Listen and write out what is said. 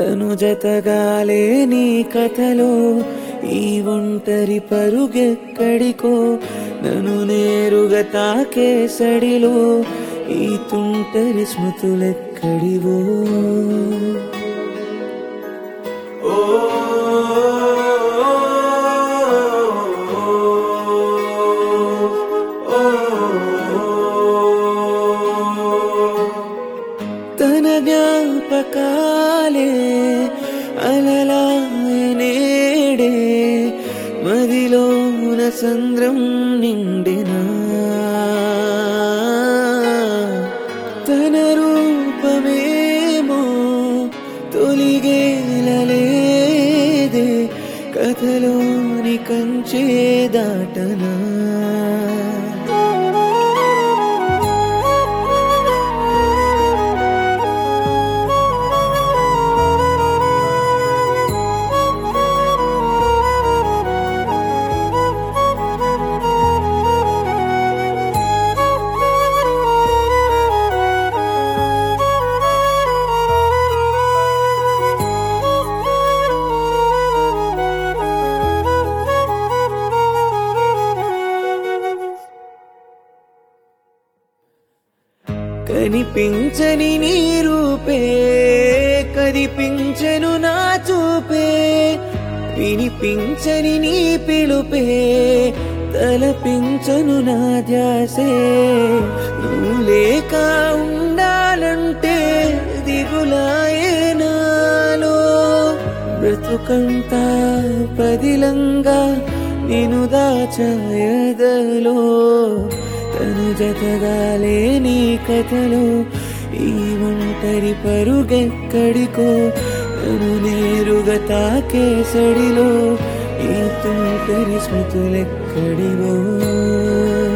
తను జతగాలే నీ కథలో ఈ ఒంటరి పరుగెక్కడికో నన్ను నేరుగా తాకే సడిలో ఈ తుంటరి స్మృతులెక్కడివో తన జ్ఞాపకాలే అలలా నేడే మదిలోన సంద్రం నిండినా తన రూపమేమో తొలిగేలలేదే కథలోని కంచే దాటనా కనిపించని నీ రూపే కనిపించను నా చూపే వినిపించని నీ పిలుపే తలపించను నా ధ్యాసే నువ్వు లేక ఉండాలంటే దిగులాయే నాలో బ్రతుకంతా పదిలంగా నేను దాచయదలో తను జతగాలే నీ కథలో ఈ ఒంటరి పరుగెక్కడికో నన్ను నేరుగా తాకే సడిలో ఈ తుంటరి స్మృతులెక్కడివో